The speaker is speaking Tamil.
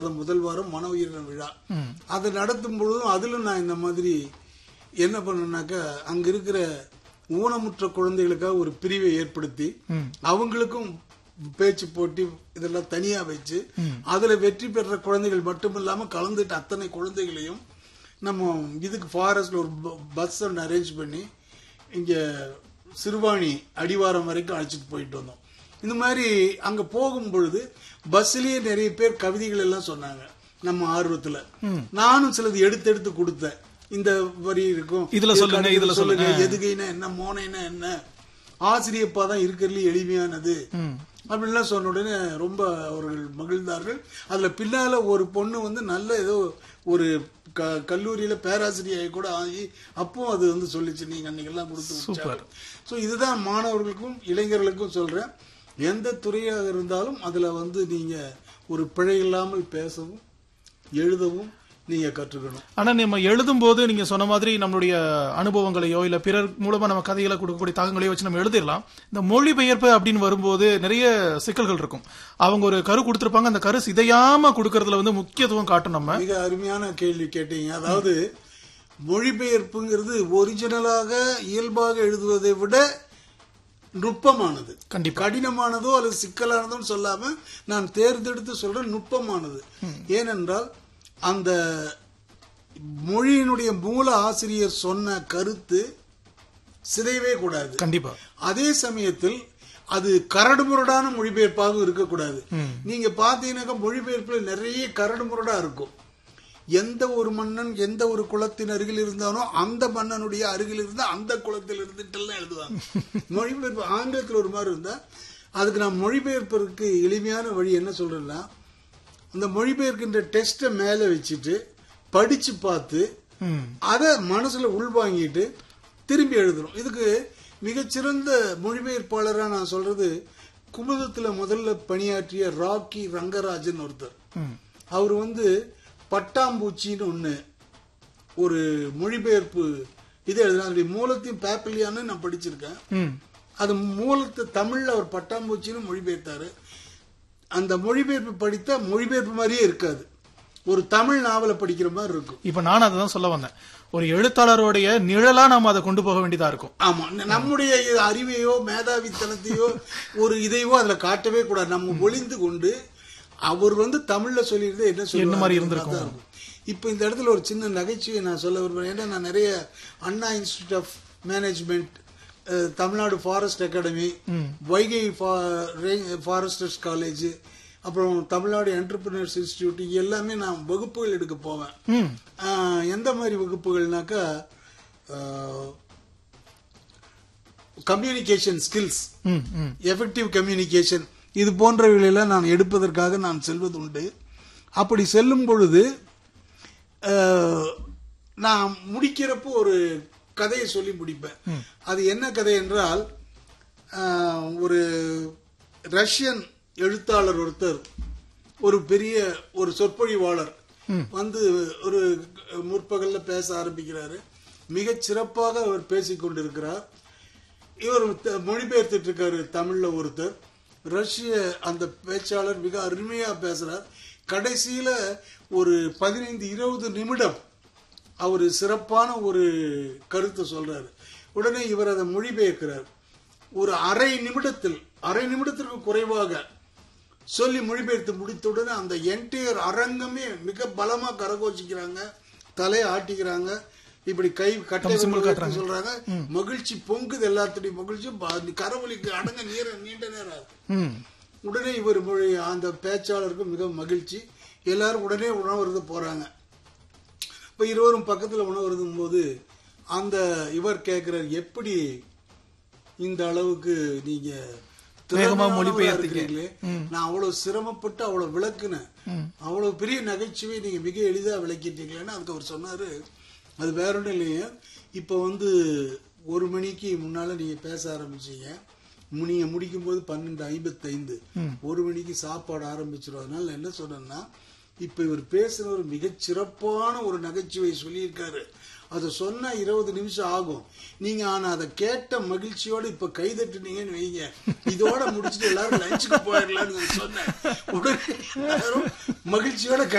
முதல் வாரம் மன உயிரின விழா அதை நடத்தும் பொழுதும் அதிலும் நான் இந்த மாதிரி என்ன பண்ணேன்னாக்கா அங்க இருக்கிற ஊனமுற்ற குழந்தைகளுக்காக ஒரு பிரிவை ஏற்படுத்தி அவங்களுக்கும் பேச்சு போட்டி இதெல்லாம் தனியா வச்சு அதுல வெற்றி பெற்ற குழந்தைகள் மட்டுமில்லாம கலந்துட்டு அத்தனை குழந்தைகளையும் நம்ம இதுக்கு ஃபாரஸ்ட்ல ஒரு பஸ் ஒன்று அரேஞ்ச் பண்ணி இங்க சிறுவாணி அடிவாரம் வரைக்கும் அழைச்சிட்டு போயிட்டு வந்தோம் இந்த மாதிரி அங்க போகும் பொழுது பஸ்லயே நிறைய பேர் கவிதைகள் எல்லாம் சொன்னாங்க நம்ம ஆர்வத்துல நானும் சிலது எடுத்து எடுத்து கொடுத்தேன் இந்த வரி இருக்கும் இதுல இதுக்கு சொல்லுங்க, அடுத்து இதுல சொல்லுங்க. எதுகைனா என்ன மோனைனா என்ன ஆசிரியப்பா தான் இருக்கிறதுல எளிமையானது அப்படின்லாம் சொன்ன உடனே ரொம்ப அவர்கள் மகிழ்ந்தார்கள் அதுல பின்னால ஒரு பொண்ணு வந்து நல்ல ஏதோ ஒரு க- கல்லூரியில பேராசிரியை கூட ஆகி அப்போ அது வந்து சொல்லிச்சு நீங்க அன்னைக்கெல்லாம் கொடுத்து ஸோ இதுதான் மாணவர்களுக்கும் இளைஞர்களுக்கும் சொல்றேன் எந்த துறையாக இருந்தாலும் அதுல வந்து நீங்க ஒரு பிழை இல்லாமல் பேசவும் எழுதவும் நீங்க கற்றுக்கணும் ஆனா நம்ம எழுதும் போது நீங்க சொன்ன மாதிரி நம்மளுடைய அனுபவங்களையோ இல்ல பிறர் மூலமா நம்ம கதைகளை கொடுக்கக்கூடிய தாக்கங்களையோ வச்சு நம்ம எழுதிடலாம் இந்த மொழிபெயர்ப்பு அப்படின்னு வரும்போது நிறைய சிக்கல்கள் இருக்கும் அவங்க ஒரு கரு கொடுத்திருப்பாங்க அந்த கரு சிதையாம கொடுக்கறதுல வந்து முக்கியத்துவம் காட்டும் நம்ம மிக அருமையான கேள்வி கேட்டீங்க அதாவது மொழிபெயர்ப்புங்கிறது ஒரிஜினலாக இயல்பாக எழுதுவதை விட நுட்பமானது கண்டிப்பா கடினமானதோ அல்லது சிக்கலானதோ சொல்லாம நான் தேர்ந்தெடுத்து சொல்றேன் நுட்பமானது ஏனென்றால் அந்த மொழியினுடைய மூல ஆசிரியர் சொன்ன கருத்து சிதையவே கூடாது கண்டிப்பா அதே சமயத்தில் அது கரடுமுரடான மொழிபெயர்ப்பாகவும் இருக்கக்கூடாது நீங்க பாத்தீங்கன்னாக்கா மொழிபெயர்ப்புல நிறைய கரடுமுரடா இருக்கும் எந்த ஒரு மன்னன் எந்த ஒரு குலத்தின் அருகில் இருந்தானோ அந்த மன்னனுடைய அருகில் இருந்தா அந்த குலத்தில் இருந்துட்டுலாம் எழுதுவாங்க மொழிபெயர்ப்பு ஆங்கிலத்தில் ஒரு மாதிரி இருந்தா அதுக்கு நான் மொழிபெயர்ப்பதற்கு எளிமையான வழி என்ன சொல்றேன்னா அந்த மொழிபெயர்க்கின்ற டெஸ்ட்டை மேலே வச்சுட்டு படிச்சு பார்த்து ம். அதை மனசுல உள்வாங்கிட்டு திரும்பி எழுதணும் இதுக்கு மிகச்சிறந்த மொழிபெயர்ப்பாளரா நான் சொல்றது குமுதத்துல முதல்ல பணியாற்றிய ராக்கி ரங்கராஜன் ஒருத்தர் ம். அவர் வந்து பட்டாம்பூச்சின்னு ஒண்ணு ஒரு மொழிபெயர்ப்பு இது எழுதுனா அதனுடைய மூலத்தையும் பேப்பிலியான்னு நான் படிச்சிருக்கேன் ம். அது மூலத்தை தமிழ்ல அவர் பட்டாம்பூச்சின்னு மொழிபெயர்த்தாரு அந்த மொழிபெயர்ப்பு படித்தா மொழிபெயர்ப்பு மாதிரியே இருக்காது ஒரு தமிழ் நாவலை படிக்கிற மாதிரி இருக்கும் இப்ப நான் அதை தான் சொல்ல வந்தேன் ஒரு எழுத்தாளருடைய நிழலா நாம அதை கொண்டு போக வேண்டியதா இருக்கும் ஆமா ந- நம்முடைய அறிவையோ மேதாவித்தனத்தையோ ஒரு இதையோ அதுல காட்டவே கூடாது நம்ம ஒளிந்து கொண்டு அவர் வந்து தமிழ்ல சொல்லியிருந்தா என்ன என்ன மாதிரி சொல்லுவாரு? இருந்திருக்கும்? அதான் இருக்கும். இப்ப இந்த இடத்துல ஒரு சின்ன நகைச்சுவை நான் சொல்ல விரும்புறேன் ஏன்னா நான் நிறைய Anna institute of management Tamil Nadu forest academy Vaigai foresters college அப்புறம் தமிழ்நாடு என்டர்பிரினர்ஸ் இன்ஸ்டியூட் எல்லாமே நான் வகுப்புகள் எடுக்க போவேன் ம். ஆஹ் எந்த மாதிரி வகுப்புகள்னாக்கா கம்யூனிகேஷன் ஸ்கில்ஸ் ம். ம். எஃபெக்டிவ் கம்யூனிகேஷன் இது போன்றவைகளெல்லாம் நான் எடுப்பதற்காக நான் செல்வது உண்டு அப்படி செல்லும் பொழுது ஆஹ், நான் முடிக்கிறப்போ ஒரு கதையை சொல்லி முடிப்பேன் அது என்ன கதை என்றால் ஆஹ், ஒரு ரஷ்யன் எழுத்தாளர் ஒருத்தர் ஒரு பெரிய ஒரு சொற்பொழிவாளர் வந்து ஒரு முற்பகல்ல பேச ஆரம்பிக்கிறாரு மிகச் சிறப்பாக அவர் பேசிக் கொண்டிருக்கிறார் இவர் த- மொழிபெயர்த்துட்டு இருக்காரு தமிழ்ல ஒருத்தர் ரஷ்ய அந்த பேச்சாளர் மிக அருமையா பேசுறார் கடைசியில ஒரு பதினைந்து இருபது நிமிடம் அவர் சிறப்பான ஒரு கருத்தை சொல்றாரு உடனே இவர் அதை மொழிபெயர்க்கிறார் ஒரு அரை நிமிடத்தில் அரை நிமிடத்திற்கு குறைவாக சொல்லி மொழிபெயர்த்து முடித்த உடனே அந்த என்டையர் அரங்கமே மிக பலமா கரகோச்சிக்கிறாங்க தலையை ஆட்டிக்கிறாங்க இப்படி கை கட்டை விரல் வைத்து சொல்றாங்க மகிழ்ச்சி பொங்குது எல்லாத்துடைய மகிழ்ச்சி ப- கரவொலிக்கு அடங்க நீர நீண்ட நேரம் ஆகுது. ம். உடனே இவர் மொழி அந்த பேச்சாளருக்கு மிக மகிழ்ச்சி எல்லாரும் உடனே உணவருது போறாங்க இப்ப இருவரும் பக்கத்துல உணவருதும் போது அந்த இவர் கேட்கிறார் எப்படி இந்த அளவுக்கு நீங்க வேகமா திறமையானவரா மொழிபெயர்த்தீங்க. இருக்கிறீங்களே நான் அவ்வளவு சிரமப்பட்டு அவ்வளவு விளக்குனேன் அவ்வளவு பெரிய நகைச்சுவை நீங்க மிக எளிதா விளக்கிட்டீங்களேன்னு அதுக்கு அவர் சொன்னாரு அது வேற ஒன்றும் இல்லைங்க இப்ப வந்து ஒரு மணிக்கு முன்னால நீங்க பேச ஆரம்பிச்சீங்க மு- நீங்க முடிக்கும் போது பன்னெண்டு ஐம்பத்தைந்து ஒரு மணிக்கு சாப்பாடு ஆரம்பிச்சிடும் அதனால நான் என்ன சொன்னேன்னா இப்ப இவர் பேசுறவர் மிகச் சிறப்பான ஒரு நகைச்சுவை சொல்லியிருக்காரு அதை சொன்னா இருபது நிமிஷம் ஆகும் நீங்க ஆனா அதை கேட்ட மகிழ்ச்சியோட இப்ப கைதட்டுனீங்கன்னு வைங்க இதோட முடிச்சுட்டு எல்லாரும் லஞ்சுக்கு போயிடலாம்னு நான் சொன்னேன் உடனே எல்லாரும் மகிழ்ச்சியோட